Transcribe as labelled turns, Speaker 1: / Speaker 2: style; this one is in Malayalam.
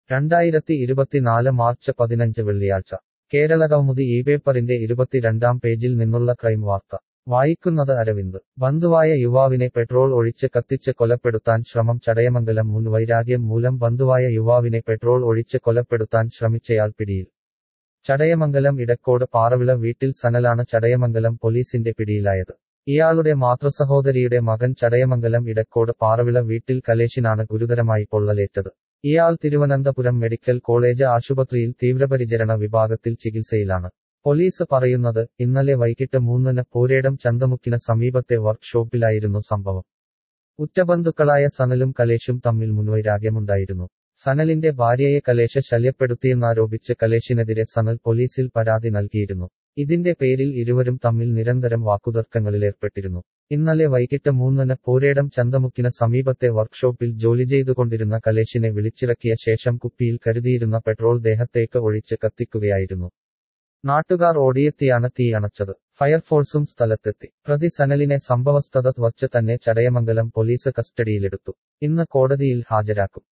Speaker 1: രണ്ടായിരത്തി ഇരുപത്തിനാല് മാർച്ച് പതിനഞ്ച് വെള്ളിയാഴ്ച കേരള കൗമുദി ഈ പേപ്പറിന്റെ ഇരുപത്തിരണ്ടാം പേജിൽ നിന്നുള്ള ക്രൈം വാർത്ത വായിക്കുന്നത് അരവിന്ദ് ബന്ധുവായ യുവാവിനെ പെട്രോൾ ഒഴിച്ച് കത്തിച്ച് കൊലപ്പെടുത്താൻ ശ്രമം ചടയമംഗലം മുൻ വൈരാഗ്യം മൂലം ബന്ധുവായ യുവാവിനെ പെട്രോൾ ഒഴിച്ച് കൊലപ്പെടുത്താൻ ശ്രമിച്ചയാൾ പിടിയിൽ ചടയമംഗലം ഇടക്കോട് പാറവിള വീട്ടിൽ സനലാണ് ചടയമംഗലം പോലീസിന്റെ പിടിയിലായത് ഇയാളുടെ മാതൃസഹോദരിയുടെ മകൻ ചടയമംഗലം ഇടക്കോട് പാറവിള വീട്ടിൽ കലേഷിനാണ് ഗുരുതരമായി പൊള്ളലേറ്റത് ഇയാൾ തിരുവനന്തപുരം മെഡിക്കൽ കോളേജ് ആശുപത്രിയിൽ തീവ്രപരിചരണ വിഭാഗത്തിൽ ചികിത്സയിലാണ് പോലീസ് പറയുന്നത് ഇന്നലെ വൈകിട്ട് മൂന്നിന് പോരേടം ചന്തമുക്കിന് സമീപത്തെ വർക്ക്ഷോപ്പിലായിരുന്നു സംഭവം ഉറ്റബന്ധുക്കളായ സനലും കലേഷും തമ്മിൽ മുൻവൈരാഗ്യമുണ്ടായിരുന്നു സനലിന്റെ ഭാര്യയെ കലേഷ ശല്യപ്പെടുത്തിയെന്നാരോപിച്ച് കലേഷിനെതിരെ സനൽ പോലീസിൽ പരാതി നൽകിയിരുന്നു ഇതിന്റെ പേരിൽ ഇരുവരും തമ്മിൽ നിരന്തരം വാക്കുതർക്കങ്ങളിലേർപ്പെട്ടിരുന്നു ഇന്നലെ വൈകിട്ട് മൂന്നിന് പോരേടം ചന്തമുക്കിന് സമീപത്തെ വർക്ക്ഷോപ്പിൽ ജോലി ചെയ്തുകൊണ്ടിരുന്ന കലേഷിനെ വിളിച്ചിറക്കിയ ശേഷം കുപ്പിയിൽ കരുതിയിരുന്ന പെട്രോൾ ദേഹത്തേക്ക് ഒഴിച്ച് കത്തിക്കുകയായിരുന്നു നാട്ടുകാർ ഓടിയെത്തിയാണ് തീ അണച്ചത് ഫയർഫോഴ്സും സ്ഥലത്തെത്തി പ്രതി സനലിനെ സംഭവസ്ഥത വച്ച് തന്നെ ചടയമംഗലം പോലീസ് കസ്റ്റഡിയിലെടുത്തു ഇന്ന് കോടതിയിൽ ഹാജരാക്കും